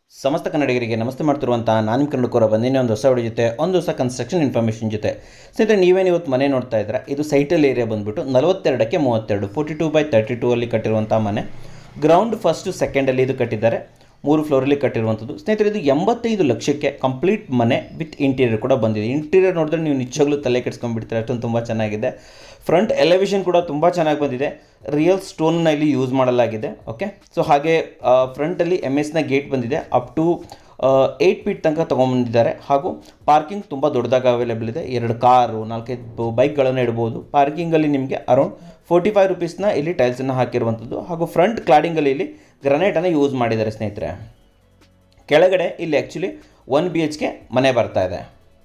ಸಮಸ್ತ ಕನ್ನಡಿಗರಿಗೆ ನಮಸ್ತೆ ಮಾಡ್ತಿರುವಂಥ ನಾನು ನಿಮ್ಮ ಕನ್ನಡಕೋರ ಬಂದಿನಿ ಒಂದು ಹೊಸ ವಿಡಿಯೋ ಜೊತೆ ಒಂದು ಹೊಸ ಕನ್ಸ್ಟ್ರಕ್ಷನ್ ಇನ್ಫಾರ್ಮೇಷನ್ ಜೊತೆ ಸ್ನೇಹಿತರೆ ನೀವೇನು ಇವತ್ತು ಮನೆ ನೋಡ್ತಾ ಇದ್ದೀರಾ ಇದು ಸೈಟಲ್ ಏರಿಯಾ ಬಂದುಬಿಟ್ಟು ನಲವತ್ತೆರಡಕ್ಕೆ ಮೂವತ್ತೆರಡು forty two by thirty two ಅಲ್ಲಿ ಕಟ್ಟಿರುವಂಥ ಮನೆ ಗ್ರೌಂಡ್ ಫಸ್ಟು ಸೆಕೆಂಡಲ್ಲಿ ಇದು ಕಟ್ಟಿದ್ದಾರೆ ಮೂರು ಫ್ಲೋರಲ್ಲಿ ಕಟ್ಟಿರುವಂಥದ್ದು ಸ್ನೇಹಿತರೆ ಇದು ಎಂಬತ್ತೈದು ಲಕ್ಷಕ್ಕೆ ಕಂಪ್ಲೀಟ್ ಮನೆ ವಿತ್ ಇಂಟೀರಿಯರ್ ಕೂಡ ಬಂದಿದೆ ಇಂಟೀರಿಯರ್ ನೋಡಿದ್ರೆ ನೀವು ನಿಜವಾಗ್ಲೂ ತಲೆ ಕೆಡ್ಸ್ಕೊಂಡ್ಬಿಡ್ತೀರ ಅಷ್ಟೊಂದು ತುಂಬ ಚೆನ್ನಾಗಿದೆ ಫ್ರಂಟ್ ಎಲಿವೇಷನ್ ಕೂಡ ತುಂಬ ಚೆನ್ನಾಗಿ ಬಂದಿದೆ ರಿಯಲ್ ಸ್ಟೋನ್ನ ಇಲ್ಲಿ ಯೂಸ್ ಮಾಡಲಾಗಿದೆ ಓಕೆ ಸೊ ಹಾಗೆ ಫ್ರಂಟಲ್ಲಿ ಎಮ್ ಎಸ್ನ ಗೇಟ್ ಬಂದಿದೆ ಅಪ್ ಟು ಏಯ್ಟ್ ಫೀಟ್ ತನಕ ತೊಗೊಂಬಂದಿದ್ದಾರೆ ಹಾಗೂ ಪಾರ್ಕಿಂಗ್ ತುಂಬ ದೊಡ್ಡದಾಗಿ ಅವೈಲೇಬಲ್ ಇದೆ ಎರಡು ಕಾರು ನಾಲ್ಕೈದು ಬೈಕ್ಗಳನ್ನು ಇಡ್ಬೋದು ಪಾರ್ಕಿಂಗಲ್ಲಿ ನಿಮಗೆ ಅರೌಂಡ್ ಫೋರ್ಟಿ ಫೈವ್ ರುಪೀಸ್ನ ಇಲ್ಲಿ ಟೈಲ್ಸನ್ನು ಹಾಕಿರುವಂಥದ್ದು ಹಾಗೂ ಫ್ರಂಟ್ ಕ್ಲಾಡಿಂಗಲ್ಲಿ ಇಲ್ಲಿ ಗ್ರನೈಟನ್ನು ಯೂಸ್ ಮಾಡಿದ್ದಾರೆ ಸ್ನೇಹಿತರೆ ಕೆಳಗಡೆ ಇಲ್ಲಿ actually one B H K ಮನೆ ಬರ್ತಾ ಇದೆ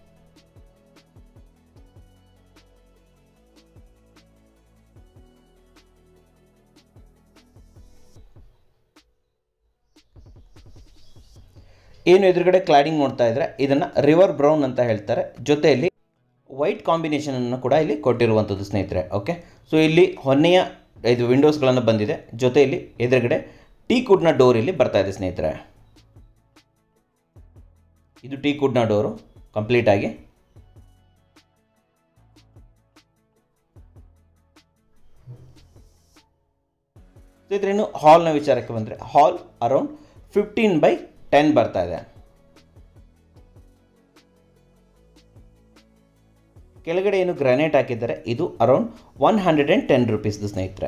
ಏನು ಎದುರುಗಡೆ ಕ್ಲಾಡಿಂಗ್ ನೋಡ್ತಾ ಇದ್ರೆ ಇದನ್ನು ರಿವರ್ ಬ್ರೌನ್ ಅಂತ ಹೇಳ್ತಾರೆ ಜೊತೆಯಲ್ಲಿ ವೈಟ್ ಕಾಂಬಿನೇಷನನ್ನು ಕೂಡ ಇಲ್ಲಿ ಕೊಟ್ಟಿರುವಂಥದ್ದು ಸ್ನೇಹಿತರೆ ಓಕೆ ಸೊ ಇಲ್ಲಿ ಹೊನ್ನೆಯ ಇದು ವಿಂಡೋಸ್ಗಳನ್ನು ಬಂದಿದೆ ಜೊತೆಯಲ್ಲಿ ಎದುರುಗಡೆ ಟೀ ಕುಡ್ನ ಡೋರ್ ಇಲ್ಲಿ ಬರ್ತಾ ಇದೆ ಸ್ನೇಹಿತರೆ ಇದು ಟೀ ಕುಡ್ನ ಡೋರು ಕಂಪ್ಲೀಟಾಗಿ ಸ್ನೇಹಿತರೆ ಇನ್ನು ಹಾಲ್ನ ವಿಚಾರಕ್ಕೆ ಬಂದರೆ hall around fifteen by ten ಬರ್ತಾ ಇದೆ ಕೆಳಗಡೆ ಏನು ಗ್ರಾನೈಟ್ ಹಾಕಿದ್ದಾರೆ ಇದು around one hundred and ten ರುಪೀಸ್ದು ಸ್ನೇಹಿತರೆ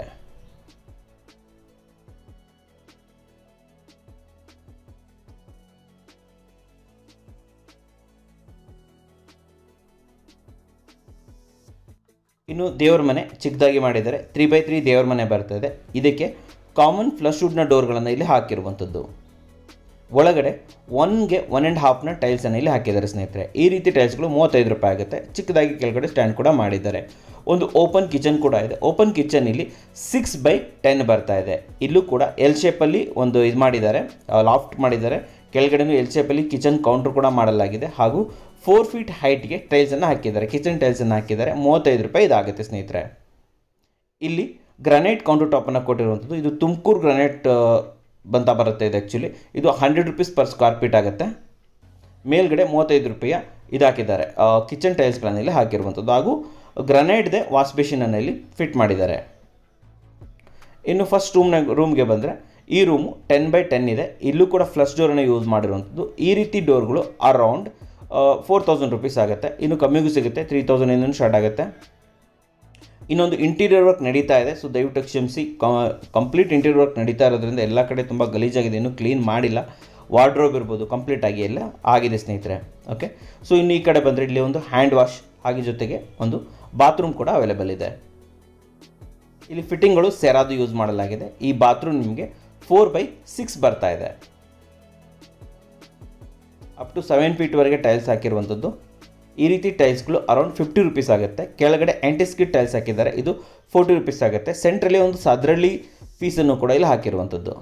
ಇನ್ನು ದೇವ್ರ ಮನೆ ಚಿಕ್ಕದಾಗಿ ಮಾಡಿದ್ದಾರೆ ತ್ರೀ ಬೈ ತ್ರೀ ದೇವ್ರ ಮನೆ ಬರ್ತಾ ಇದೆ ಇದಕ್ಕೆ ಕಾಮನ್ ಫ್ಲಶ್ ವುಡ್ನ ಡೋರ್ಗಳನ್ನು ಇಲ್ಲಿ ಹಾಕಿರುವಂಥದ್ದು ಒಳಗಡೆ ಒನ್ಗೆ ಒನ್ ಆ್ಯಂಡ್ ಹಾಫ್ನ ಟೈಲ್ಸನ್ನು ಇಲ್ಲಿ ಹಾಕಿದ್ದಾರೆ ಸ್ನೇಹಿತರೆ ಈ ರೀತಿ ಟೈಲ್ಸ್ಗಳು ಮೂವತ್ತೈದು ರೂಪಾಯಿ ಆಗುತ್ತೆ ಚಿಕ್ಕದಾಗಿ ಕೆಳಗಡೆ ಸ್ಟ್ಯಾಂಡ್ ಕೂಡ ಮಾಡಿದ್ದಾರೆ ಒಂದು ಓಪನ್ ಕಿಚನ್ ಕೂಡ ಇದೆ ಓಪನ್ ಕಿಚನ್ ಇಲ್ಲಿ ಸಿಕ್ಸ್ ಬೈ ಟೆನ್ ಬರ್ತಾ ಇದೆ ಇಲ್ಲೂ ಕೂಡ ಎಲ್ ಶೇಪಲ್ಲಿ ಒಂದು ಇದು ಮಾಡಿದ್ದಾರೆ ಲಾಫ್ಟ್ ಮಾಡಿದ್ದಾರೆ ಕೆಳಗಡೆನೂ ಎಲ್ ಶೇಪಲ್ಲಿ ಕಿಚನ್ ಕೌಂಟರ್ ಕೂಡ ಮಾಡಲಾಗಿದೆ ಹಾಗೂ ಫೋರ್ ಫೀಟ್ ಹೈಟ್ಗೆ ಟೈಲ್ಸನ್ನು ಹಾಕಿದ್ದಾರೆ ಕಿಚನ್ ಟೈಲ್ಸನ್ನು ಹಾಕಿದ್ದಾರೆ ಮೂವತ್ತೈದು ರೂಪಾಯಿ ಇದಾಗುತ್ತೆ ಸ್ನೇಹಿತರೆ ಇಲ್ಲಿ ಗ್ರಾನೈಟ್ ಕೌಂಟರ್ ಟಾಪನ್ನು ಕೊಟ್ಟಿರುವಂಥದ್ದು ಇದು ತುಮಕೂರು ಗ್ರಾನೈಟ್ ಬಂತ ಬರುತ್ತೆ ಇದು ಆ್ಯಕ್ಚುಲಿ ಇದು hundred rupees per square feet ಆಗುತ್ತೆ ಮೇಲ್ಗಡೆ ಮೂವತ್ತೈದು ರೂಪಾಯಿಯ ಇದು ಹಾಕಿದ್ದಾರೆ ಕಿಚನ್ ಟೈಲ್ಸ್ಗಳನ್ನು ಇಲ್ಲಿ ಹಾಕಿರುವಂಥದ್ದು ಹಾಗೂ ಗ್ರನೈಟ್ದೆ ವಾಶ್ ಬೇಸಿನನ್ನು ಇಲ್ಲಿ ಫಿಟ್ ಮಾಡಿದ್ದಾರೆ ಇನ್ನು ಫಸ್ಟ್ ರೂಮ್ನ ರೂಮ್ಗೆ ಬಂದರೆ ಈ ರೂಮು ಟೆನ್ ಬೈ ಟೆನ್ ಇದೆ ಇಲ್ಲೂ ಕೂಡ ಫ್ಲಶ್ ಡೋರನ್ನು ಯೂಸ್ ಮಾಡಿರುವಂಥದ್ದು ಈ ರೀತಿ ಡೋರ್ಗಳು ಅರೌಂಡ್ ಫೋರ್ ತೌಸಂಡ್ ರುಪೀಸ್ ಆಗುತ್ತೆ ಇನ್ನು ಕಮ್ಮಿಗೂ ಸಿಗುತ್ತೆ ತ್ರೀ ತೌಸಂಡ್ ಸ್ಟಾರ್ಟ್ ಆಗುತ್ತೆ ಇನ್ನೊಂದು ಇಂಟೀರಿಯರ್ ವರ್ಕ್ ನಡೀತಾ ಇದೆ ಸೊ ದಯವಿಟ್ಟು ಕ್ಷಮಿಸಿ ಕಂಪ್ಲೀಟ್ ಇಂಟೀರಿಯರ್ ವರ್ಕ್ ನಡೀತಾ ಇರೋದ್ರಿಂದ ಎಲ್ಲ ಕಡೆ ತುಂಬ ಗಲೀಜಾಗಿದೆ ಇನ್ನೂ ಕ್ಲೀನ್ ಮಾಡಿಲ್ಲ ವಾರ್ಡ್ರೋಬ್ ಇರ್ಬೋದು ಕಂಪ್ಲೀಟ್ ಆಗಿ ಎಲ್ಲ ಆಗಿದೆ ಸ್ನೇಹಿತರೆ ಓಕೆ ಸೊ ಇನ್ನು ಈ ಕಡೆ ಬಂದರೆ ಇಲ್ಲಿ ಒಂದು ಹ್ಯಾಂಡ್ ವಾಶ್ ಹಾಗೆ ಜೊತೆಗೆ ಒಂದು ಬಾತ್ರೂಮ್ ಕೂಡ ಅವೈಲೇಬಲ್ ಇದೆ ಇಲ್ಲಿ ಫಿಟ್ಟಿಂಗ್ಗಳು ಸೆರಾದು ಯೂಸ್ ಮಾಡಲಾಗಿದೆ ಈ ಬಾತ್ರೂಮ್ ನಿಮಗೆ ಫೋರ್ ಬೈ ಸಿಕ್ಸ್ ಬರ್ತಾ ಇದೆ ಅಪ್ ಟು ಸೆವೆನ್ ಫೀಟ್ವರೆಗೆ ಟೈಲ್ಸ್ ಹಾಕಿರುವಂಥದ್ದು ಈ ರೀತಿ ಟೈಲ್ಸ್ಗಳು ಅರೌಂಡ್ ಫಿಫ್ಟಿ ರುಪೀಸ್ ಆಗುತ್ತೆ ಕೆಳಗಡೆ ಆ್ಯಂಟಿಸ್ಕಿಟ್ ಟೈಲ್ಸ್ ಹಾಕಿದ್ದಾರೆ ಇದು ಫೋರ್ಟಿ ರುಪೀಸ್ ಆಗುತ್ತೆ ಸೆಂಟ್ರಲ್ಲಿ ಒಂದು ಸದರಳ್ಳಿ ಪೀಸನ್ನು ಕೂಡ ಇಲ್ಲಿ ಹಾಕಿರುವಂಥದ್ದು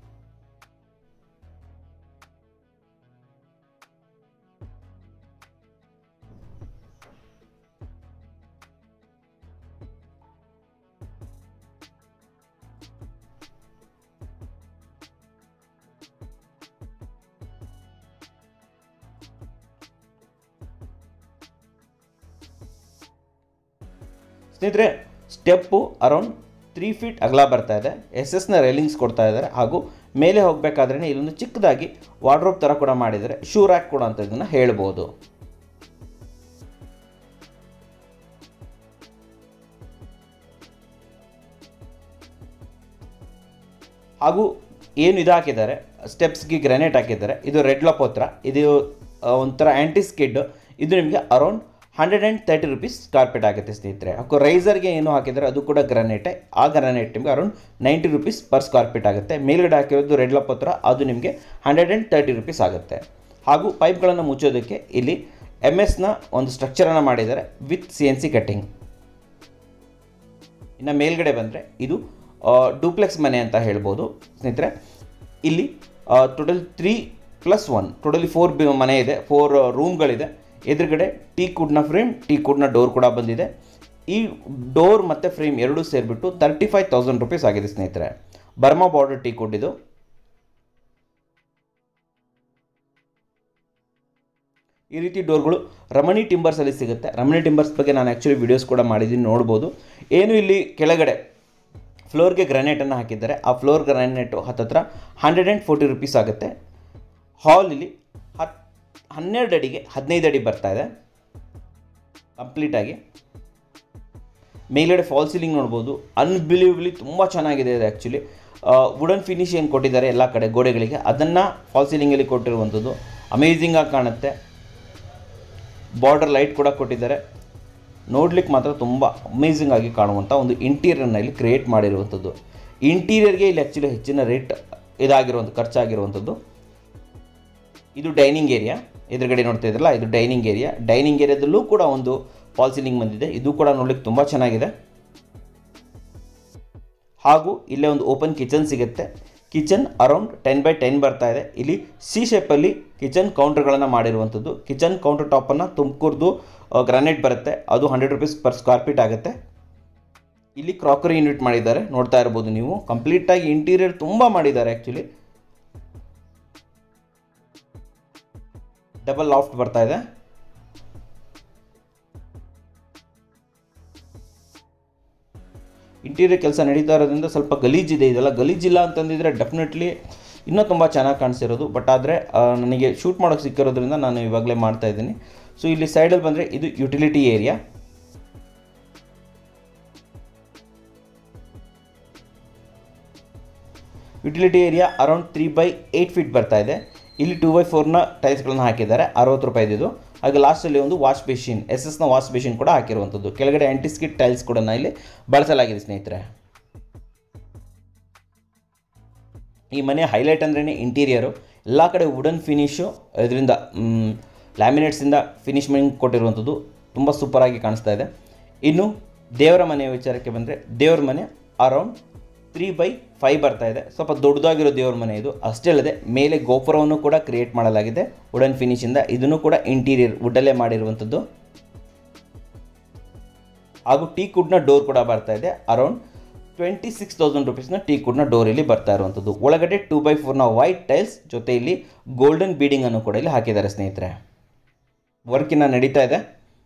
ಸ್ನೇಹಿತರೆ ಸ್ಟೆಪ್ಪು ಅರೌಂಡ್ ತ್ರೀ ಫೀಟ್ ಅಗಲ ಬರ್ತಾ ಇದೆ ಎಸ್ ಎಸ್ನ ರೈಲಿಂಗ್ಸ್ ಕೊಡ್ತಾ ಇದ್ದಾರೆ ಹಾಗೂ ಮೇಲೆ ಹೋಗಬೇಕಾದ್ರೆ ಇಲ್ಲೊಂದು ಚಿಕ್ಕದಾಗಿ ವಾರ್ಡ್ರೋಬ್ ಥರ ಕೂಡ ಮಾಡಿದ್ದಾರೆ ಶೂ ರ್ಯಾಕ್ ಕೂಡ ಅಂತ ಇದನ್ನು ಹೇಳ್ಬೋದು ಹಾಗೂ ಏನು ಇದು ಹಾಕಿದ್ದಾರೆ ಸ್ಟೆಪ್ಸ್ಗೆ ಗ್ರಾನೈಟ್ ಹಾಕಿದ್ದಾರೆ ಇದು ರೆಡ್ ಲಪೋತ್ರ ಇದು ಒಂಥರ ಆ್ಯಂಟಿ ಸ್ಕಿಡ್ ಇದು ನಿಮಗೆ around hundred and thirty rupees carpet ಆಗುತ್ತೆ ಸ್ನೇಹಿತರೆ ಹಾಗೂ ರೈಸರ್ಗೆ ಏನು ಹಾಕಿದ್ದಾರೆ ಅದು ಕೂಡ ಗ್ರಾನೈಟೆ ಆ ಗ್ರಾನೈಟ್ ನಿಮಗೆ around ninety rupees per square feet ಆಗುತ್ತೆ ಮೇಲ್ಗಡೆ ಹಾಕಿರೋದು ರೆಡ್ ಲಪೋತ್ರ ಅದು ನಿಮಗೆ ಹಂಡ್ರೆಡ್ ಆ್ಯಂಡ್ ತರ್ಟಿ ರುಪೀಸ್ ಆಗುತ್ತೆ ಹಾಗೂ ಪೈಪ್ಗಳನ್ನು ಮುಚ್ಚೋದಕ್ಕೆ ಇಲ್ಲಿ ಎಮ್ ಎಸ್ನ ಒಂದು ಸ್ಟ್ರಕ್ಚರನ್ನು ಮಾಡಿದ್ದಾರೆ with C N C cutting ಇನ್ನು ಮೇಲ್ಗಡೆ ಬಂದರೆ ಇದು ಡೂಪ್ಲೆಕ್ಸ್ ಮನೆ ಅಂತ ಹೇಳ್ಬೋದು ಸ್ನೇಹಿತರೆ ಇಲ್ಲಿ total three plus one totally four B ಮನೆ ಇದೆ ಫೋರ್ ರೂಮ್ಗಳಿದೆ ಎದುರುಗಡೆ ಟೀ ಕುಡ್ನ ಫ್ರೇಮ್ ಟೀ ಕುಡ್ನ ಡೋರ್ ಕೂಡ ಬಂದಿದೆ ಈ ಡೋರ್ ಮತ್ತು ಫ್ರೇಮ್ ಎರಡೂ ಸೇರಿಬಿಟ್ಟು ತರ್ಟಿ ಫೈವ್ ತೌಸಂಡ್ ರುಪೀಸ್ ಆಗಿದೆ ಸ್ನೇಹಿತರೆ ಬರ್ಮಾ ಬಾರ್ಡರ್ ಟೀ ಕುಡ್ ಇದು ಈ ರೀತಿ ಡೋರ್ಗಳು ರಮಣಿ ಟಿಂಬರ್ಸಲ್ಲಿ ಸಿಗುತ್ತೆ ರಮಣಿ ಟಿಂಬರ್ಸ್ ಬಗ್ಗೆ ನಾನು ಆ್ಯಕ್ಚುಲಿ ವೀಡಿಯೋಸ್ ಕೂಡ ಮಾಡಿದ್ದೀನಿ ನೋಡ್ಬೋದು ಏನು ಇಲ್ಲಿ ಕೆಳಗಡೆ ಫ್ಲೋರ್ಗೆ ಗ್ರಾನೈಟನ್ನು ಹಾಕಿದ್ದಾರೆ ಆ ಫ್ಲೋರ್ ಗ್ರಾನೈಟು ಹತ್ತತ್ರ ಹಂಡ್ರೆಡ್ ಆ್ಯಂಡ್ ಫೋರ್ಟಿ ರುಪೀಸ್ ಆಗುತ್ತೆ ಹಾಲಲ್ಲಿ ಹತ್ ಹನ್ನೆರಡು ಅಡಿಗೆ ಹದಿನೈದು ಅಡಿ ಬರ್ತಾ ಇದೆ ಕಂಪ್ಲೀಟಾಗಿ ಮೇಲ್ಗಡೆ ಫಾಲ್ ಸೀಲಿಂಗ್ ನೋಡ್ಬೋದು ಅನ್ಬಿಲೀವಬ್ಲಿ ತುಂಬ ಚೆನ್ನಾಗಿದೆ ಇದು ಆ್ಯಕ್ಚುಲಿ ವುಡನ್ ಫಿನಿಶ್ ಏನು ಕೊಟ್ಟಿದ್ದಾರೆ ಎಲ್ಲ ಕಡೆ ಗೋಡೆಗಳಿಗೆ ಅದನ್ನು ಫಾಲ್ ಸೀಲಿಂಗಲ್ಲಿ ಕೊಟ್ಟಿರುವಂಥದ್ದು ಅಮೇಝಿಂಗಾಗಿ ಕಾಣುತ್ತೆ ಬಾರ್ಡರ್ ಲೈಟ್ ಕೂಡ ಕೊಟ್ಟಿದ್ದಾರೆ ನೋಡ್ಲಿಕ್ಕೆ ಮಾತ್ರ ತುಂಬ ಅಮೇಝಿಂಗ್ ಆಗಿ ಕಾಣುವಂಥ ಒಂದು ಇಂಟೀರಿಯರ್ನ ಇಲ್ಲಿ ಕ್ರಿಯೇಟ್ ಮಾಡಿರುವಂಥದ್ದು ಇಂಟೀರಿಯರ್ಗೆ ಇಲ್ಲಿ ಆ್ಯಕ್ಚುಲಿ ಹೆಚ್ಚಿನ ರೇಟ್ ಇದಾಗಿರುವಂಥ ಖರ್ಚಾಗಿರುವಂಥದ್ದು ಇದು ಡೈನಿಂಗ್ ಏರಿಯಾ ಎದುರುಗಡೆ ನೋಡ್ತಾ ಇದ್ರಲ್ಲ ಇದು ಡೈನಿಂಗ್ ಏರಿಯಾ ಡೈನಿಂಗ್ ಏರಿಯಾದಲ್ಲೂ ಕೂಡ ಒಂದು ಫಾಲ್ ಸೀಲಿಂಗ್ ಬಂದಿದೆ ಇದು ಕೂಡ ನೋಡ್ಲಿಕ್ಕೆ ತುಂಬ ಚೆನ್ನಾಗಿದೆ ಹಾಗೂ ಇಲ್ಲೇ ಒಂದು ಓಪನ್ ಕಿಚನ್ ಸಿಗುತ್ತೆ kitchen around ten by ten ಬರ್ತಾ ಇದೆ ಇಲ್ಲಿ ಸಿ ಶೇಪಲ್ಲಿ ಕಿಚನ್ ಕೌಂಟರ್ಗಳನ್ನು ಮಾಡಿರುವಂಥದ್ದು ಕಿಚನ್ ಕೌಂಟರ್ ಟಾಪನ್ನು ತುಮಕೂರ್ದು ಗ್ರಾನೈಟ್ ಬರುತ್ತೆ ಅದು hundred rupees per square feet ಆಗುತ್ತೆ ಇಲ್ಲಿ ಕ್ರಾಕರಿ ಯೂನಿಟ್ ಮಾಡಿದ್ದಾರೆ ನೋಡ್ತಾ ಇರ್ಬೋದು ನೀವು ಕಂಪ್ಲೀಟಾಗಿ ಇಂಟೀರಿಯರ್ ತುಂಬ ಮಾಡಿದ್ದಾರೆ ಆ್ಯಕ್ಚುಲಿ ಡಬಲ್ ಲಾಫ್ಟ್ ಬರ್ತಾ ಇದೆ ಇಂಟೀರಿಯರ್ ಕೆಲಸ ನಡೀತಾ ಇರೋದ್ರಿಂದ ಸ್ವಲ್ಪ ಗಲೀಜಿದೆ ಇದೆಲ್ಲ ಗಲೀಜಿಲ್ಲ ಅಂತಂದಿದ್ರೆ ಡೆಫಿನೆಟ್ಲಿ ಇನ್ನೂ ತುಂಬ ಚೆನ್ನಾಗಿ ಕಾಣಿಸಿರೋದು ಬಟ್ ಆದರೆ ನನಗೆ ಶೂಟ್ ಮಾಡೋಕ್ಕೆ ಸಿಕ್ಕಿರೋದ್ರಿಂದ ನಾನು ಇವಾಗಲೇ ಮಾಡ್ತಾ ಇದ್ದೀನಿ ಸೊ ಇಲ್ಲಿ ಸೈಡಲ್ಲಿ ಬಂದರೆ ಇದು utility area utility area around three by eight feet ಬರ್ತಾ ಇದೆ ಇಲ್ಲಿ ಟೂ ಬೈ ಫೋರ್ನ ಟೈಲ್ಸ್ಗಳನ್ನು ಹಾಕಿದ್ದಾರೆ ಅರವತ್ತು ರೂಪಾಯಿದು ಹಾಗೆ ಲಾಸ್ಟಲ್ಲಿ ಒಂದು ವಾಶ್ ಬೇಸಿನ್ ಎಸ್ ಎಸ್ನ ವಾಶ್ ಬೇಸಿನ್ ಕೂಡ ಹಾಕಿರುವಂಥದ್ದು ಕೆಳಗಡೆ ಆ್ಯಂಟಿಸ್ಕಿಟ್ ಟೈಲ್ಸ್ ಕೂಡ ಇಲ್ಲಿ ಬಳಸಲಾಗಿದೆ ಸ್ನೇಹಿತರೆ ಈ ಮನೆ ಹೈಲೈಟ್ ಅಂದ್ರೇ ಇಂಟೀರಿಯರು ಎಲ್ಲ ಕಡೆ ವುಡನ್ ಫಿನಿಶು ಇದರಿಂದ ಲ್ಯಾಮಿನೇಟ್ಸಿಂದ ಫಿನಿಶ್ಮೆಂಟ್ ಕೊಟ್ಟಿರುವಂಥದ್ದು ತುಂಬ ಸೂಪರಾಗಿ ಕಾಣಿಸ್ತಾ ಇದೆ ಇನ್ನು ದೇವರ ಮನೆಯ ವಿಚಾರಕ್ಕೆ ಬಂದರೆ ದೇವರ ಮನೆ ಅರೌಂಡ್ ತ್ರೀ ಬೈ ಫೈವ್ ಬರ್ತಾ ಇದೆ ಸ್ವಲ್ಪ ದೊಡ್ಡದಾಗಿರೋ ದೇವ್ರ ಮನೆ ಇದು ಅಷ್ಟೇ ಅಲ್ಲದೆ ಮೇಲೆ ಗೋಪುರವನ್ನು ಕೂಡ ಕ್ರಿಯೇಟ್ ಮಾಡಲಾಗಿದೆ ವುಡನ್ ಫಿನಿಶಿಂದ ಇದನ್ನು ಕೂಡ ಇಂಟೀರಿಯರ್ ವುಡ್ಡಲ್ಲೇ ಮಾಡಿರುವಂಥದ್ದು ಹಾಗೂ ಟೀ ಕುಡ್ನ ಡೋರ್ ಕೂಡ ಬರ್ತಾ ಇದೆ ಅರೌಂಡ್ ಟ್ವೆಂಟಿ ಸಿಕ್ಸ್ ತೌಸಂಡ್ ರುಪೀಸ್ನ ಟೀ ಕುಡ್ನ ಡೋರ್ ಇಲ್ಲಿ ಬರ್ತಾ ಇರುವಂಥದ್ದು ಒಳಗಡೆ ಟೂ ಬೈ ಫೋರ್ನ ವೈಟ್ ಟೈಲ್ಸ್ ಜೊತೆ ಇಲ್ಲಿ ಗೋಲ್ಡನ್ ಬೀಡಿಂಗ್ ಅನ್ನು ಕೂಡ ಇಲ್ಲಿ ಹಾಕಿದ್ದಾರೆ ಸ್ನೇಹಿತರೆ ವರ್ಕಿನ ನಡೀತಾ ಇದೆ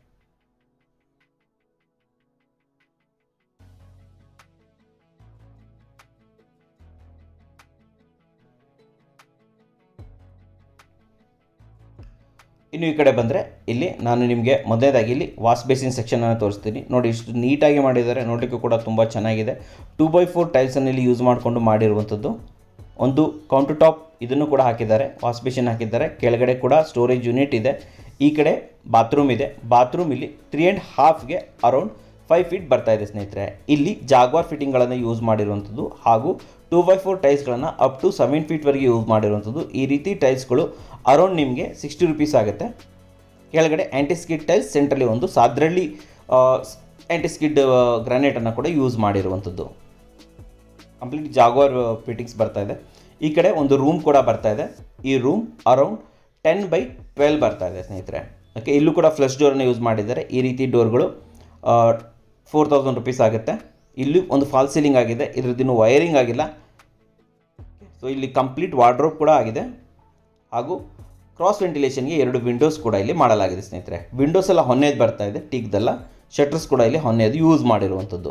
ಇನ್ನು ಈ ಕಡೆ ಬಂದರೆ ಇಲ್ಲಿ ನಾನು ನಿಮಗೆ ಮೊದಲನೇದಾಗಿ ಇಲ್ಲಿ ವಾಶ್ ಬೇಸಿನ್ ಸೆಕ್ಷನನ್ನು ತೋರಿಸ್ತೀನಿ ನೋಡಿ ಇಷ್ಟು ನೀಟಾಗಿ ಮಾಡಿದ್ದಾರೆ ನೋಡಲಿಕ್ಕೂ ಕೂಡ ತುಂಬ ಚೆನ್ನಾಗಿದೆ ಟೂ ಬೈ ಫೋರ್ ಟೈಲ್ಸನ್ನು ಇಲ್ಲಿ ಯೂಸ್ ಮಾಡಿಕೊಂಡು ಮಾಡಿರುವಂಥದ್ದು ಒಂದು ಕೌಂಟರ್ ಟಾಪ್ ಇದನ್ನು ಕೂಡ ಹಾಕಿದ್ದಾರೆ ವಾಶ್ ಬೇಸಿನ್ ಹಾಕಿದ್ದಾರೆ ಕೆಳಗಡೆ ಕೂಡ ಸ್ಟೋರೇಜ್ ಯೂನಿಟ್ ಇದೆ ಈ ಕಡೆ ಬಾತ್ರೂಮ್ ಇದೆ ಬಾತ್ರೂಮ್ ಇಲ್ಲಿ ತ್ರೀ ಆ್ಯಂಡ್ ಹಾಫ್ಗೆ ಅರೌಂಡ್ ಫೈವ್ ಫೀಟ್ ಬರ್ತಾ ಇದೆ ಸ್ನೇಹಿತರೆ ಇಲ್ಲಿ ಜಾಗ್ವಾರ್ ಫಿಟ್ಟಿಂಗ್ಗಳನ್ನು ಯೂಸ್ ಮಾಡಿರುವಂಥದ್ದು ಹಾಗೂ ಟೂ ಬೈ ಫೋರ್ ಟೈಲ್ಸ್ಗಳನ್ನು ಅಪ್ ಟು ಸೆವೆನ್ ಫೀಟ್ವರೆಗೆ ಯೂಸ್ ಮಾಡಿರುವಂಥದ್ದು ಈ ರೀತಿ ಟೈಲ್ಸ್ಗಳು ಅರೌಂಡ್ ನಿಮಗೆ ಸಿಕ್ಸ್ಟಿ ರುಪೀಸ್ ಆಗುತ್ತೆ ಕೆಳಗಡೆ ಆ್ಯಂಟಿಸ್ಕಿಡ್ ಟೈಲ್ಸ್ ಸೆಂಟ್ರಲ್ಲಿ ಒಂದು ಸಾದ್ರಳ್ಳಿ ಆ್ಯಂಟಿಸ್ಕಿಡ್ ಗ್ರಾನೈಟನ್ನು ಕೂಡ ಯೂಸ್ ಮಾಡಿರುವಂಥದ್ದು ಕಂಪ್ಲೀಟ್ ಜಾಗ್ವಾರ್ ಫಿಟ್ಟಿಂಗ್ಸ್ ಬರ್ತಾ ಇದೆ ಈ ಕಡೆ ಒಂದು ರೂಮ್ ಕೂಡ ಬರ್ತಾ ಇದೆ ಈ room around ten by twelve ಬರ್ತಾ ಇದೆ ಸ್ನೇಹಿತರೆ ಓಕೆ ಇಲ್ಲೂ ಕೂಡ ಫ್ಲಶ್ ಡೋರನ್ನು ಯೂಸ್ ಮಾಡಿದ್ದಾರೆ ಈ ರೀತಿ ಡೋರ್ಗಳು ಫೋರ್ ತೌಸಂಡ್ ರುಪೀಸ್ ಆಗುತ್ತೆ ಇಲ್ಲಿ ಒಂದು ಫಾಲ್ ಸೀಲಿಂಗ್ ಆಗಿದೆ ಇದ್ರದ್ದಿನ್ನು ವೈರಿಂಗ್ ಆಗಿಲ್ಲ ಸೊ ಇಲ್ಲಿ ಕಂಪ್ಲೀಟ್ ವಾರ್ಡ್ರೋಬ್ ಕೂಡ ಆಗಿದೆ ಹಾಗೂ ಕ್ರಾಸ್ ವೆಂಟಿಲೇಷನ್ಗೆ ಎರಡು ವಿಂಡೋಸ್ ಕೂಡ ಇಲ್ಲಿ ಮಾಡಲಾಗಿದೆ ಸ್ನೇಹಿತರೆ ವಿಂಡೋಸ್ ಎಲ್ಲ ಹೊನ್ನೆದು ಬರ್ತಾ ಇದೆ ಟೀಕ್ದೆಲ್ಲ ಶಟರ್ಸ್ ಕೂಡ ಇಲ್ಲಿ ಹೊನ್ನೆದು ಯೂಸ್ ಮಾಡಿರುವಂಥದ್ದು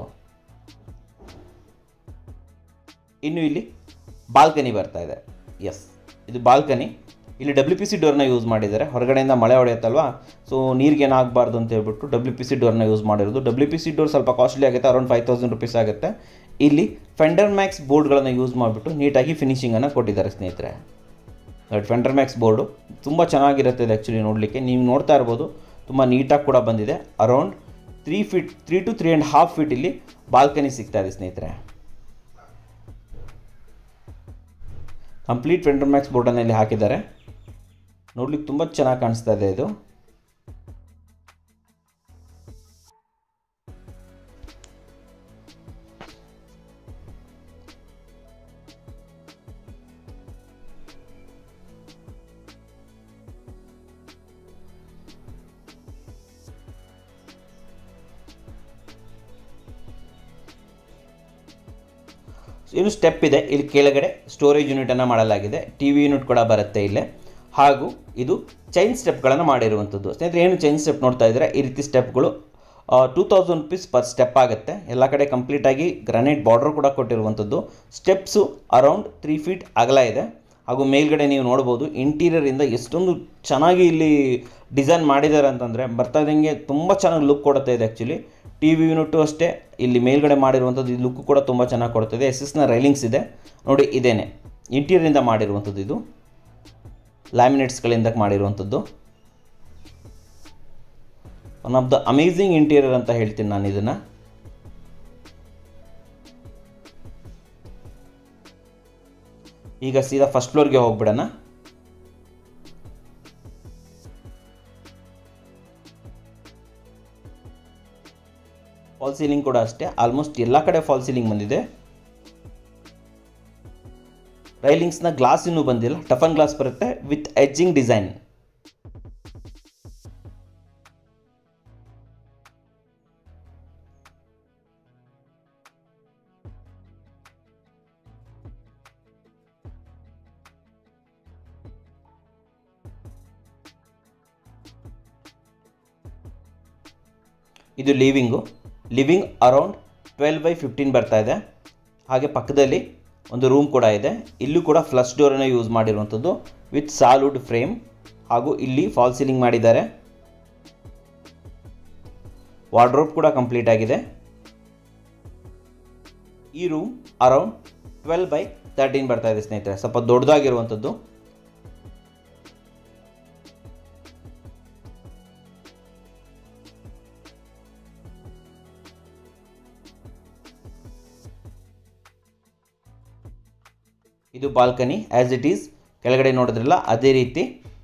ಇನ್ನು ಇಲ್ಲಿ ಬಾಲ್ಕನಿ ಬರ್ತಾ ಇದೆ ಎಸ್ ಇದು ಬಾಲ್ಕನಿ ಇಲ್ಲಿ ಡಬ್ಲ್ಯೂ ಪಿ ಸಿ ಡೋರ್ನ ಯೂಸ್ ಮಾಡಿದ್ದಾರೆ ಹೊರಗಡೆಯಿಂದ ಮಳೆ ಹೊಡೆಯುತ್ತಲ್ವಾ ಸೊ ನೀರಿಗೆ ಏನಾಗಬಾರ್ದು ಅಂತ ಹೇಳ್ಬಿಟ್ಟು ಡಬ್ಲ್ಯೂ ಪಿ ಸಿ ಡೋರ್ನ ಯೂಸ್ ಮಾಡಿರೋದು ಡಬ್ಲ್ಯೂ ಪಿ ಸಿ ಡೋರ್ ಸ್ವಲ್ಪ ಕಾಸ್ಟ್ಲಿ ಆಗುತ್ತೆ ಅರೌಂಡ್ ಫೈವ್ ತೌಸಂಡ್ ರುಪೀಸ್ ಆಗುತ್ತೆ ಇಲ್ಲಿ ಫೆಂಡರ್ ಮ್ಯಾಕ್ಸ್ ಬೋರ್ಡ್ಗಳನ್ನು ಯೂಸ್ ಮಾಡಿಬಿಟ್ಟು ನೀಟಾಗಿ ಫಿನಿಶಿಂಗನ್ನು ಕೊಟ್ಟಿದ್ದಾರೆ ಸ್ನೇಹಿತರೆ ಫೆಂಡರ್ ಮ್ಯಾಕ್ಸ್ ಬೋರ್ಡು ತುಂಬ ಚೆನ್ನಾಗಿರುತ್ತೆ ಇದು ಆ್ಯಕ್ಚುಲಿ ನೋಡಲಿಕ್ಕೆ ನೀವು ನೋಡ್ತಾ ಇರ್ಬೋದು ತುಂಬ ನೀಟಾಗಿ ಕೂಡ ಬಂದಿದೆ around three feet three to three and half feet ಇಲ್ಲಿ ಬಾಲ್ಕನಿ ಸಿಗ್ತಾ ಇದೆ ಸ್ನೇಹಿತರೆ ಕಂಪ್ಲೀಟ್ ಫೆಂಡರ್ ಮ್ಯಾಕ್ಸ್ ಬೋರ್ಡನ್ನು ಇಲ್ಲಿ ಹಾಕಿದ್ದಾರೆ ನೋಡ್ಲಿಕ್ಕೆ ತುಂಬ ಚೆನ್ನಾಗಿ ಕಾಣಿಸ್ತಾ ಇದೆ ಇದು ಇನ್ನು ಸ್ಟೆಪ್ ಇದೆ ಇಲ್ಲಿ ಕೆಳಗಡೆ ಸ್ಟೋರೇಜ್ ಯೂನಿಟನ್ನು ಮಾಡಲಾಗಿದೆ ಟಿ ವಿ ಯೂನಿಟ್ ಕೂಡ ಬರುತ್ತೆ ಇಲ್ಲಿ ಹಾಗೂ ಇದು ಚೈನ್ ಸ್ಟೆಪ್ಗಳನ್ನು ಮಾಡಿರುವಂಥದ್ದು ಸ್ನೇಹಿತರೆ ಏನು ಚೈನ್ ಸ್ಟೆಪ್ ನೋಡ್ತಾ ಇದ್ದಾರೆ ಈ ರೀತಿ ಸ್ಟೆಪ್ಗಳು two thousand rupees per step ಆಗುತ್ತೆ ಎಲ್ಲ ಕಡೆ ಕಂಪ್ಲೀಟಾಗಿ ಗ್ರಾನೈಟ್ ಬಾರ್ಡರ್ ಕೂಡ ಕೊಟ್ಟಿರುವಂಥದ್ದು ಸ್ಟೆಪ್ಸು ಅರೌಂಡ್ ತ್ರೀ ಫೀಟ್ ಅಗಲ ಇದೆ ಹಾಗೂ ಮೇಲ್ಗಡೆ ನೀವು ನೋಡ್ಬೋದು ಇಂಟೀರಿಯರಿಂದ ಎಷ್ಟೊಂದು ಚೆನ್ನಾಗಿ ಇಲ್ಲಿ ಡಿಸೈನ್ ಮಾಡಿದ್ದಾರೆ ಅಂತಂದರೆ ಬರ್ತಾ ಇದ್ದಂಗೆ ತುಂಬ ಚೆನ್ನಾಗಿ ಲುಕ್ ಕೊಡುತ್ತೆ ಇದೆ ಆ್ಯಕ್ಚುಲಿ ಟಿ ವಿ ಯೂನಿಟು ಅಷ್ಟೇ ಇಲ್ಲಿ ಮೇಲ್ಗಡೆ ಮಾಡಿರುವಂಥದ್ದು ಈ ಲುಕ್ ಕೂಡ ತುಂಬ ಚೆನ್ನಾಗಿ ಕೊಡ್ತದೆ ಎಸ್ ಎಸ್ನ ರೈಲಿಂಗ್ಸ್ ಇದೆ ನೋಡಿ ಇದೇನೆ ಇಂಟೀರಿಯರಿಂದ ಮಾಡಿರುವಂಥದ್ದು ಇದು ಲ್ಯಾಮಿನೇಟ್ಸ್ಗಳಿಂದ ಮಾಡಿರುವಂಥದ್ದು one of the amazing interior ಅಂತ ಹೇಳ್ತೀನಿ ನಾನು ಇದನ್ನು ಈಗ ಸೀದಾ ಫಸ್ಟ್ ಫ್ಲೋರ್ಗೆ ಹೋಗ್ಬಿಡೋಣ ಫಾಲ್ ಸೀಲಿಂಗ್ ಕೂಡ ಅಷ್ಟೇ ಆಲ್ಮೋಸ್ಟ್ ಎಲ್ಲ ಕಡೆ ಫಾಲ್ ಸೀಲಿಂಗ್ ಬಂದಿದೆ ರೈಲಿಂಗ್ಸ್ನ ಗ್ಲಾಸ್ ಇನ್ನೂ ಬಂದಿಲ್ಲ ಟಫನ್ ಗ್ಲಾಸ್ ಬರುತ್ತೆ ವಿತ್ ಎಜ್ಜಿಂಗ್ ಡಿಸೈನ್ ಇದು living living around twelve by fifteen ಬರ್ತಾ ಇದೆ ಹಾಗೆ ಪಕ್ಕದಲ್ಲಿ ಒಂದು ರೂಮ್ ಕೂಡ ಇದೆ ಇಲ್ಲೂ ಕೂಡ ಫ್ಲಶ್ ಡೋರನ್ನು ಯೂಸ್ ಮಾಡಿರುವಂಥದ್ದು ವಿತ್ ಸಾಲುಡ್ ಫ್ರೇಮ್ ಹಾಗೂ ಇಲ್ಲಿ ಫಾಲ್ ಸೀಲಿಂಗ್ ಮಾಡಿದ್ದಾರೆ ವಾರ್ಡ್ರೋಬ್ ಕೂಡ ಕಂಪ್ಲೀಟ್ ಆಗಿದೆ ಈ room around twelve by thirteen ಬರ್ತಾ ಇದೆ ಸ್ನೇಹಿತರೆ ಸ್ವಲ್ಪ ದೊಡ್ಡದಾಗಿರುವಂಥದ್ದು ಇದು ಬಾಲ್ಕನಿ ಆ್ಯಸ್ ಇಟ್ ಈಸ್ ಕೆಳಗಡೆ ನೋಡಿದ್ರಲ್ಲ ಅದೇ ರೀತಿ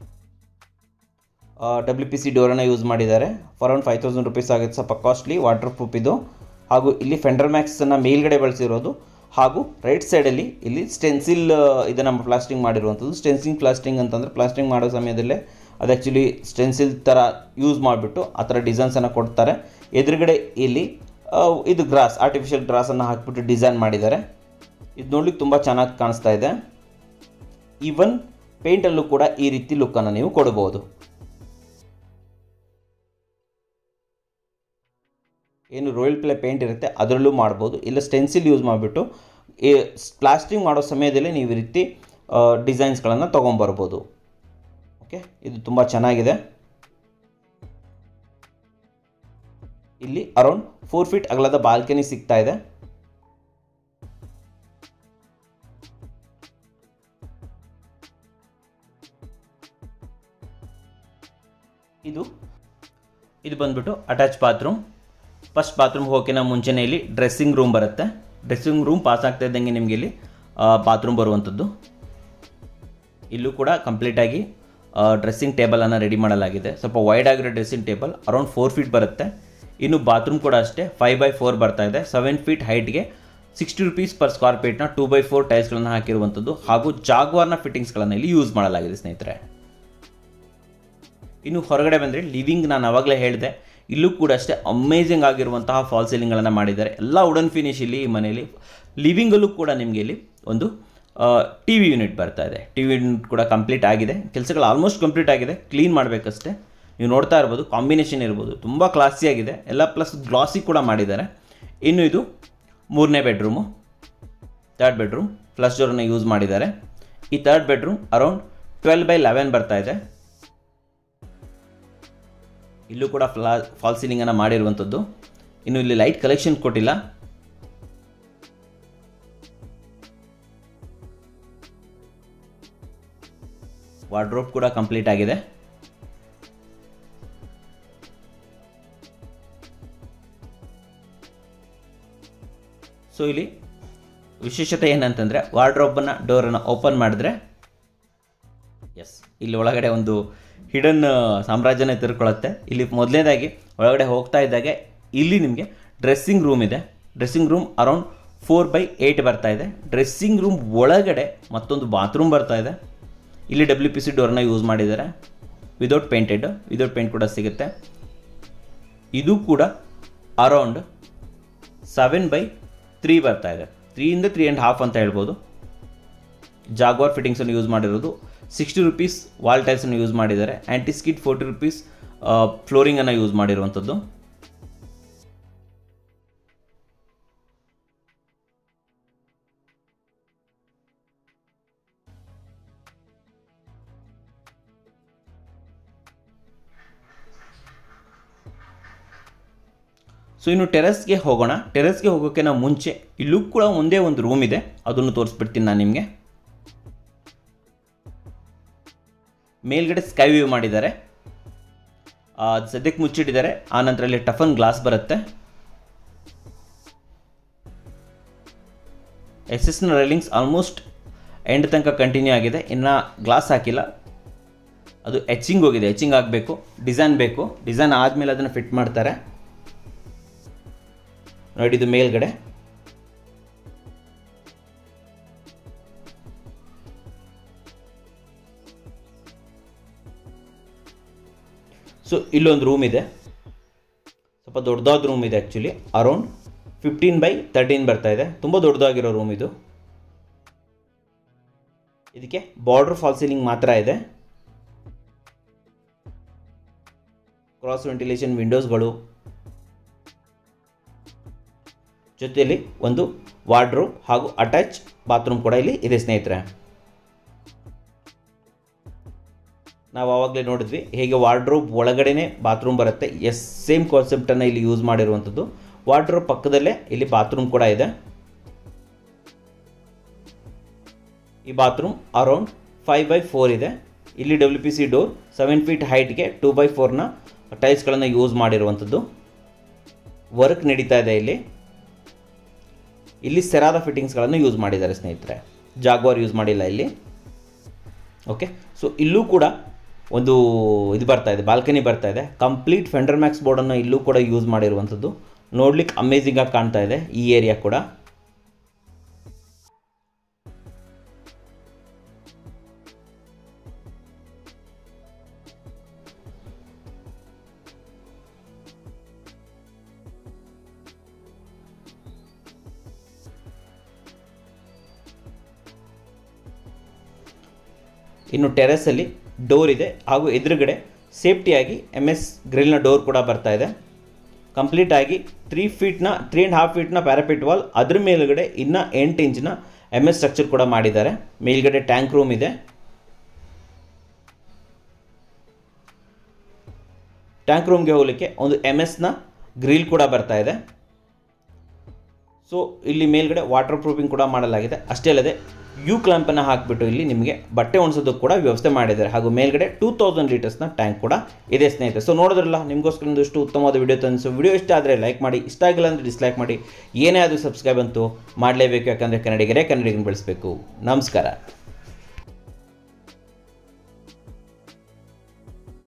ಡಬ್ಲ್ಯೂ ಪಿ ಸಿ ಡೋರನ್ನು ಯೂಸ್ ಮಾಡಿದ್ದಾರೆ for around five thousand rupees ಆಗುತ್ತೆ ಸ್ವಲ್ಪ ಕಾಸ್ಟ್ಲಿ ವಾಟರ್ ಪ್ರೂಫ್ ಇದು ಹಾಗೂ ಇಲ್ಲಿ ಫೆಂಡರ್ ಮ್ಯಾಕ್ಸನ್ನು ಮೇಲ್ಗಡೆ ಬಳಸಿರೋದು ಹಾಗೂ ರೈಟ್ ಸೈಡಲ್ಲಿ ಇಲ್ಲಿ ಸ್ಟೆನ್ಸಿಲ್ ಇದನ್ನು ಪ್ಲಾಸ್ಟಿಂಗ್ ಮಾಡಿರುವಂಥದ್ದು ಸ್ಟೆನ್ಸಿಂಗ್ ಪ್ಲಾಸ್ಟಿಂಗ್ ಅಂತಂದರೆ ಪ್ಲಾಸ್ಟಿಂಗ್ ಮಾಡೋ ಸಮಯದಲ್ಲೇ ಅದು ಆ್ಯಕ್ಚುಲಿ ಸ್ಟೆನ್ಸಿಲ್ ಥರ ಯೂಸ್ ಮಾಡಿಬಿಟ್ಟು ಆ ಥರ ಡಿಸೈನ್ಸನ್ನು ಕೊಡ್ತಾರೆ ಎದುರುಗಡೆ ಇಲ್ಲಿ ಆ, ಇದು ಗ್ರಾಸ್ ಆರ್ಟಿಫಿಷಿಯಲ್ ಗ್ರಾಸನ್ನು ಹಾಕಿಬಿಟ್ಟು ಡಿಸೈನ್ ಮಾಡಿದ್ದಾರೆ ಇದು ನೋಡ್ಲಿಕ್ಕೆ ತುಂಬ ಚೆನ್ನಾಗಿ ಕಾಣಿಸ್ತಾ ಇದೆ ಈವನ್ ಪೇಂಟಲ್ಲೂ ಕೂಡ ಈ ರೀತಿ ಲುಕ್ಕನ್ನು ನೀವು ಕೊಡ್ಬೋದು ಏನು ರಾಯಲ್ ಪ್ಲೇ ಪೇಂಟ್ ಇರುತ್ತೆ ಅದರಲ್ಲೂ ಮಾಡ್ಬೋದು ಇಲ್ಲ ಸ್ಟೆನ್ಸಿಲ್ ಯೂಸ್ ಮಾಡಿಬಿಟ್ಟು ಈ ಪ್ಲಾಸ್ಟಿಂಗ್ ಮಾಡೋ ಸಮಯದಲ್ಲಿ ನೀವು ಈ ರೀತಿ ಡಿಸೈನ್ಸ್ಗಳನ್ನು ತೊಗೊಂಬರ್ಬೋದು ಓಕೆ ಇದು ತುಂಬ ಚೆನ್ನಾಗಿದೆ ಇಲ್ಲಿ ಅರೌಂಡ್ ಫೋರ್ ಫೀಟ್ ಅಗಲದ ಬಾಲ್ಕನಿ ಸಿಗ್ತಾ ಇದೆ ಇದು ಇದು ಬಂದ್ಬಿಟ್ಟು ಅಟ್ಯಾಚ್ ಬಾತ್ರೂಮ್ ಫಸ್ಟ್ ಬಾತ್ರೂಮ್ ಹೋಗೋಕ್ಕಿಂತ ಮುಂಚೆನೇ ಇಲ್ಲಿ ಡ್ರೆಸ್ಸಿಂಗ್ ರೂಮ್ ಬರುತ್ತೆ ಡ್ರೆಸ್ಸಿಂಗ್ ರೂಮ್ ಪಾಸ್ ಆಗ್ತಾ ಇದ್ದಂಗೆ ನಿಮಗೆ ಇಲ್ಲಿ ಬಾತ್ರೂಮ್ ಬರುವಂಥದ್ದು ಇಲ್ಲೂ ಕೂಡ ಕಂಪ್ಲೀಟಾಗಿ ಡ್ರೆಸ್ಸಿಂಗ್ ಟೇಬಲನ್ನು ರೆಡಿ ಮಾಡಲಾಗಿದೆ ಸ್ವಲ್ಪ ವೈಡ್ ಆಗಿರೋ dressing table around four feet ಬರುತ್ತೆ ಇನ್ನು ಬಾತ್ರೂಮ್ ಕೂಡ ಅಷ್ಟೇ ಫೈವ್ ಬೈ ಫೋರ್ ಬರ್ತಾ ಇದೆ ಸೆವೆನ್ ಫೀಟ್ ಹೈಟ್ಗೆ ಸಿಕ್ಸ್ಟಿ ರುಪೀಸ್ ಪರ್ ಸ್ಕ್ವೇರ್ ಫೀಟ್ನ ಟೂ ಬೈ ಫೋರ್ ಟೈಲ್ಸ್ಗಳನ್ನು ಹಾಕಿರುವಂಥದ್ದು ಹಾಗೂ ಜಾಗ್ವಾರ್ನ ಫಿಟ್ಟಿಂಗ್ಸ್ಗಳನ್ನು ಇಲ್ಲಿ ಯೂಸ್ ಮಾಡಲಾಗಿದೆ ಸ್ನೇಹಿತರೆ ಇನ್ನು ಹೊರಗಡೆ ಬಂದರೆ ಲಿವಿಂಗ್ ನಾನು ಆವಾಗಲೇ ಹೇಳಿದೆ ಇಲ್ಲೂ ಕೂಡ ಅಷ್ಟೇ ಅಮೇಝಿಂಗ್ ಆಗಿರುವಂತಹ ಫಾಲ್ ಸೀಲಿಂಗ್ಗಳನ್ನು ಮಾಡಿದ್ದಾರೆ ಎಲ್ಲ ವುಡನ್ ಫಿನಿಶ್ ಇಲ್ಲಿ ಈ ಮನೆಯಲ್ಲಿ ಲಿವಿಂಗಲ್ಲೂ ಕೂಡ ನಿಮಗೆ ಇಲ್ಲಿ ಒಂದು ಟಿ ವಿ ಯೂನಿಟ್ ಬರ್ತಾ ಇದೆ ಟಿ ವಿ ಯೂನಿಟ್ ಕೂಡ ಕಂಪ್ಲೀಟ್ ಆಗಿದೆ ಕೆಲಸಗಳು ಆಲ್ಮೋಸ್ಟ್ ಕಂಪ್ಲೀಟ್ ಆಗಿದೆ ಕ್ಲೀನ್ ಮಾಡಬೇಕಷ್ಟೇ ನೀವು ನೋಡ್ತಾ ಇರ್ಬೋದು ಕಾಂಬಿನೇಷನ್ ಇರ್ಬೋದು ತುಂಬ ಕ್ಲಾಸಿಯಾಗಿದೆ ಎಲ್ಲ ಪ್ಲಸ್ ಗ್ಲಾಸಿ ಕೂಡ ಮಾಡಿದ್ದಾರೆ ಇನ್ನು ಇದು ಮೂರನೇ ಬೆಡ್ರೂಮು ತರ್ಡ್ ಬೆಡ್ರೂಮ್ ಫ್ಲಶ್ ಡೋರನ್ನು ಯೂಸ್ ಮಾಡಿದ್ದಾರೆ ಈ third bedroom around twelve by eleven ಬರ್ತಾ ಇದೆ ಇಲ್ಲೂ ಕೂಡ ಫ್ಲಾ ಫಾಲ್ ಸೀಲಿಂಗನ್ನು ಮಾಡಿರುವಂಥದ್ದು ಇನ್ನು ಇಲ್ಲಿ ಲೈಟ್ ಕಲೆಕ್ಷನ್ ಕೊಟ್ಟಿಲ್ಲ ವಾರ್ಡ್ರೋಬ್ ಕೂಡ ಕಂಪ್ಲೀಟ್ ಆಗಿದೆ ಸೊ ಇಲ್ಲಿ ವಿಶೇಷತೆ ಏನಂತಂದರೆ ವಾರ್ಡ್ರೋಬನ್ನು ಡೋರನ್ನು ಓಪನ್ ಮಾಡಿದ್ರೆ ಎಸ್ ಇಲ್ಲಿ ಒಳಗಡೆ ಒಂದು ಹಿಡನ್ ಸಾಮ್ರಾಜ್ಯನೇ ತಿರ್ಕೊಳ್ಳುತ್ತೆ ಇಲ್ಲಿ ಮೊದಲನೇದಾಗಿ ಒಳಗಡೆ ಹೋಗ್ತಾ ಇದ್ದಾಗೆ ಇಲ್ಲಿ ನಿಮಗೆ ಡ್ರೆಸ್ಸಿಂಗ್ ರೂಮ್ ಇದೆ dressing room around four by eight ಬರ್ತಾ ಇದೆ ಡ್ರೆಸ್ಸಿಂಗ್ ರೂಮ್ ಒಳಗಡೆ ಮತ್ತೊಂದು ಬಾತ್ರೂಮ್ ಬರ್ತಾ ಇದೆ ಇಲ್ಲಿ ಡಬ್ಲ್ಯೂ ಪಿ ಸಿ ಡೋರ್ನ ಯೂಸ್ ಮಾಡಿದ್ದಾರೆ ವಿದೌಟ್ ಪೇಂಟೆಡ್ ವಿದೌಟ್ ಪೇಂಟ್ ಕೂಡ ಸಿಗುತ್ತೆ ಇದು ಕೂಡ ಅರೌಂಡ್ ಸೆವೆನ್ ಬೈ ತ್ರೀ ಬರ್ತಾ ಇದೆ ತ್ರೀಯಿಂದ ತ್ರೀ ಆ್ಯಂಡ್ ಹಾಫ್ ಅಂತ ಹೇಳ್ಬೋದು ಜಾಗ್ವಾರ್ ಫಿಟ್ಟಿಂಗ್ಸನ್ನು ಯೂಸ್ ಮಾಡಿರೋದು ಸಿಕ್ಸ್ಟಿ ರುಪೀಸ್ ವಾಲ್ ಟೈಲ್ಸನ್ನು ಯೂಸ್ ಮಾಡಿದ್ದಾರೆ ಆ್ಯಂಟಿಸ್ಕಿಟ್ ಫೋರ್ಟಿ ರುಪೀಸ್ ಫ್ಲೋರಿಂಗನ್ನು ಯೂಸ್ ಮಾಡಿರುವಂಥದ್ದು ಸೊ ಇನ್ನು ಟೆರೆಸ್ಗೆ ಹೋಗೋಣ ಟೆರೆಸ್ಗೆ ಹೋಗೋಕ್ಕೆ ನಾವು ಮುಂಚೆ ಇಲ್ಲೂ ಕೂಡ ಒಂದೇ ಒಂದು ರೂಮ್ ಇದೆ ಅದನ್ನು ತೋರಿಸ್ಬಿಡ್ತೀನಿ ನಾನು ನಿಮಗೆ ಮೇಲ್ಗಡೆ ಸ್ಕೈ ವ್ಯೂ ಮಾಡಿದ್ದಾರೆ ಆ, ಸದ್ಯಕ್ಕೆ ಮುಚ್ಚಿಟ್ಟಿದ್ದಾರೆ ಆ ನಂತರ ಇಲ್ಲಿ ಟಫನ್ ಗ್ಲಾಸ್ ಬರುತ್ತೆ ಎಸ್ ಎಸ್ನ ರೈಲಿಂಗ್ಸ್ ಆಲ್ಮೋಸ್ಟ್ ಎಂಡ್ ತನಕ ಕಂಟಿನ್ಯೂ ಆಗಿದೆ ಇನ್ನು ಗ್ಲಾಸ್ ಹಾಕಿಲ್ಲ ಅದು ಎಚಿಂಗ್ ಹೋಗಿದೆ ಎಚಿಂಗ್ ಆಗಬೇಕು ಡಿಸೈನ್ ಬೇಕು ಡಿಸೈನ್ ಆದಮೇಲೆ ಅದನ್ನು ಫಿಟ್ ಮಾಡ್ತಾರೆ ನೋಡಿ ಇದು ಮೇಲ್ಗಡೆ ಸೊ ಇಲ್ಲೊಂದು ರೂಮ್ ಇದೆ ಸ್ವಲ್ಪ ದೊಡ್ಡದಾದ ರೂಮ್ ಇದೆ actually around fifteen by thirteen ಬರ್ತಾ ಇದೆ ತುಂಬ ದೊಡ್ಡದಾಗಿರೋ ರೂಮ್ ಇದು ಇದಕ್ಕೆ ಬಾರ್ಡರ್ ಫಾಲ್ ಸೀಲಿಂಗ್ ಮಾತ್ರ ಇದೆ ಕ್ರಾಸ್ ವೆಂಟಿಲೇಷನ್ ವಿಂಡೋಸ್ಗಳು ಜೊತೆಯಲ್ಲಿ ಒಂದು ವಾರ್ಡ್ರೋಬ್ ಹಾಗೂ ಅಟ್ಯಾಚ್ ಬಾತ್ರೂಮ್ ಕೂಡ ಇಲ್ಲಿ ಇದೆ ಸ್ನೇಹಿತರೆ ನಾವು ಆವಾಗಲೇ ನೋಡಿದ್ವಿ ಹೇಗೆ ವಾರ್ಡ್ರೋಬ್ ಒಳಗಡೆನೆ ಬಾತ್ರೂಮ್ ಬರುತ್ತೆ ಎಸ್ ಸೇಮ್ ಕಾನ್ಸೆಪ್ಟನ್ನು ಇಲ್ಲಿ ಯೂಸ್ ಮಾಡಿರುವಂಥದ್ದು ವಾರ್ಡ್ರೋಬ್ ಪಕ್ಕದಲ್ಲೇ ಇಲ್ಲಿ ಬಾತ್ರೂಮ್ ಕೂಡ ಇದೆ ಈ bathroom around five by four ಇದೆ ಇಲ್ಲಿ W P C door seven feet ಹೈಟ್ಗೆ ಟೂ ಬೈ ಫೋರ್ನ ಟೈಲ್ಸ್ಗಳನ್ನು ಯೂಸ್ ಮಾಡಿರುವಂಥದ್ದು ವರ್ಕ್ ನಡೀತಾ ಇದೆ ಇಲ್ಲಿ ಇಲ್ಲಿ ಸೆರಾದ ಫಿಟ್ಟಿಂಗ್ಸ್ಗಳನ್ನು ಯೂಸ್ ಮಾಡಿದ್ದಾರೆ ಸ್ನೇಹಿತರೆ ಜಾಗ್ವಾರ್ ಯೂಸ್ ಮಾಡಿಲ್ಲ ಇಲ್ಲಿ ಓಕೆ ಸೊ ಇಲ್ಲೂ ಕೂಡ ಒಂದು ಇದು ಬರ್ತಾ ಇದೆ ಬಾಲ್ಕನಿ ಬರ್ತಾ ಇದೆ ಕಂಪ್ಲೀಟ್ ಫೆಂಡರ್ ಮ್ಯಾಕ್ಸ್ ಬೋರ್ಡನ್ನು ಇಲ್ಲೂ ಕೂಡ ಯೂಸ್ ಮಾಡಿರುವಂಥದ್ದು ನೋಡ್ಲಿಕ್ಕೆ ಅಮೇಝಿಂಗ್ ಆಗಿ ಕಾಣ್ತಾ ಇದೆ ಈ ಏರಿಯಾ ಕೂಡ ಇನ್ನು ಟೆರೆಸಲ್ಲಿ ಡೋರ್ ಇದೆ ಹಾಗೂ ಎದುರುಗಡೆ ಸೇಫ್ಟಿಯಾಗಿ ಎಮ್ ಎಸ್ ಗ್ರಿಲ್ನ ಡೋರ್ ಕೂಡ ಬರ್ತಾ ಇದೆ ಕಂಪ್ಲೀಟ್ ಆಗಿ ತ್ರೀ ಫೀಟ್ನ ತ್ರೀ ಆ್ಯಂಡ್ ಹಾಫ್ ಫೀಟ್ನ ಪ್ಯಾರಾಪಿಟ್ ವಾಲ್ ಅದ್ರ ಮೇಲುಗಡೆ ಇನ್ನು ಎಂಟು ಇಂಚಿನ ಎಮ್ ಎಸ್ ಸ್ಟ್ರಕ್ಚರ್ ಕೂಡ ಮಾಡಿದ್ದಾರೆ ಮೇಲ್ಗಡೆ ಟ್ಯಾಂಕ್ ರೂಮ್ ಇದೆ ಟ್ಯಾಂಕ್ ರೂಮ್ಗೆ ಹೋಗಲಿಕ್ಕೆ ಒಂದು ಎಮ್ ಎಸ್ನ ಗ್ರಿಲ್ ಕೂಡ ಬರ್ತಾ ಇದೆ ಸೊ ಇಲ್ಲಿ ಮೇಲ್ಗಡೆ ವಾಟರ್ ಪ್ರೂಫಿಂಗ್ ಕೂಡ ಮಾಡಲಾಗಿದೆ ಅಷ್ಟೇ ಅಲ್ಲದೆ ಯು ಕ್ಲಾಂಪನ್ನು ಹಾಕಿಬಿಟ್ಟು ಇಲ್ಲಿ ನಿಮಗೆ ಬಟ್ಟೆ ಒಣಸೋದಕ್ಕೆ ಕೂಡ ವ್ಯವಸ್ಥೆ ಮಾಡಿದ್ದಾರೆ ಹಾಗೂ ಮೇಲ್ಗಡೆ ಟೂ ತೌಸಂಡ್ ಲೀಟರ್ಸ್ನ ಟ್ಯಾಂಕ್ ಕೂಡ ಇದೆ ಸ್ನೇಹಿತರೆ ಸೊ ನೋಡಿದ್ರಲ್ಲ ನಿಮಗೋಸ್ಕರ ಒಂದಷ್ಟು ಉತ್ತಮವಾದ ವಿಡಿಯೋ ತಂದು ವಿಡಿಯೋ ಇಷ್ಟ ಆದರೆ ಲೈಕ್ ಮಾಡಿ ಇಷ್ಟ ಆಗಿಲ್ಲ ಅಂದರೆ ಡಿಸ್ಲೈಕ್ ಮಾಡಿ ಏನೇ ಆದರೂ ಸಬ್ಸ್ಕ್ರೈಬ್ ಅಂತೂ ಮಾಡಲೇಬೇಕು ಯಾಕಂದರೆ ಕನ್ನಡಿಗರೇ ಕನ್ನಡಿಗನ ಬೆಳೆಸಬೇಕು ನಮಸ್ಕಾರ